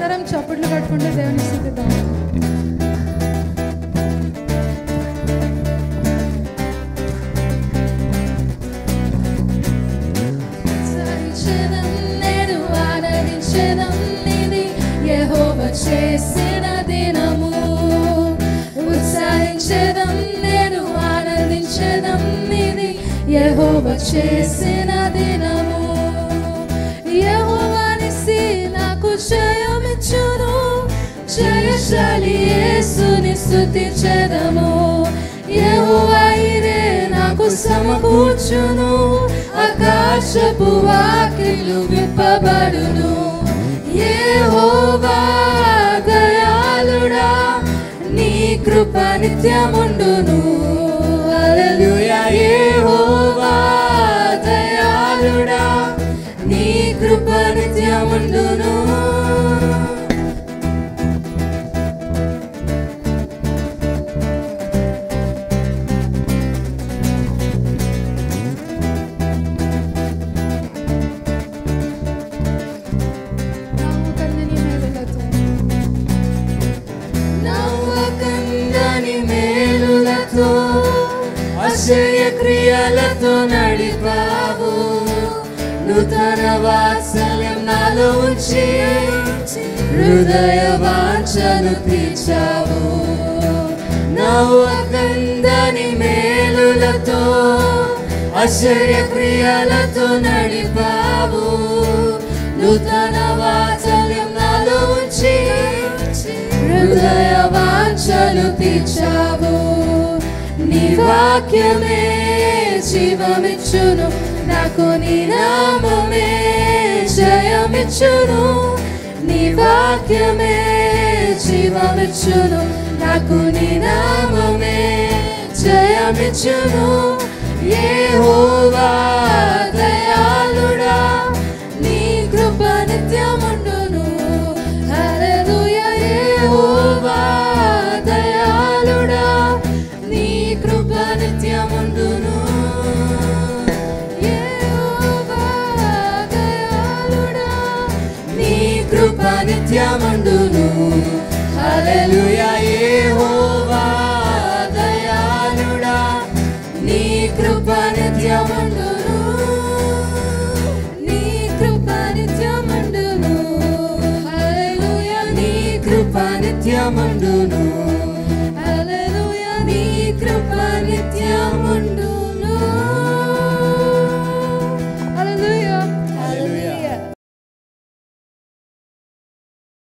అందరం చప్పట్లు కట్టుకుంటే దేవుని స్థుతిద్దాం ఉత్సహించెదం నేడు ఆరాధించెదం ఇది యెహోవా చేసిన దినము ఉత్సహించెదం నేడు ఆనందించెదం ఇది యెహోవా చేసిన దినము యెహోవానిసి నాకు జయమిచ్చును జయశాలి యేసుని స్తుతించెదము యెహోవా ఇదే నాకు సమకూర్చును ఆకాశపు వాకిలు విప్పబడును యెహోవా దయాళుడా నీ కృప నిత్యముండును హల్లెలూయా యెహోవా దయాళుడా నీ కృప నిత్యముండును నవ్వకందని మేలులతో నవ్వకందని మేలులతో ఆశ్చర్య క్రియలతో నడిపావు నూతన వాత్సల్యం నాలో ఉంచి హృదయ వాంఛను తీర్చావు నవ్వకందని మేలులతో ఆశ్చర్య క్రియలతో నడిపావు నూతన వాత్సల్యం నాలో ఉంచి హృదయ వాంఛను తీర్చావు నీ వాక్యమే జీవమిచ్చును నాకు నీ నామమే జయమిచ్చును నీ వాక్యమే జీవమిచ్చును నాకు నీ నామమే జయమిచ్చును యెహోవా దయాళుడా నీ కృప నిత్యముండును హల్లెలూయా యెహోవా దయాళుడా నీ కృప నిత్యముండును యెహోవా దయాళుడా నీ కృప నిత్యముండును హల్లెలూయా యెహోవా దయాళుడా నీ కృప నిత్యముండును నీ కృప నిత్యముండును హల్లెలూయా నీ కృప నిత్యముండును హల్లెలూయా నీ కృప నిత్యముండును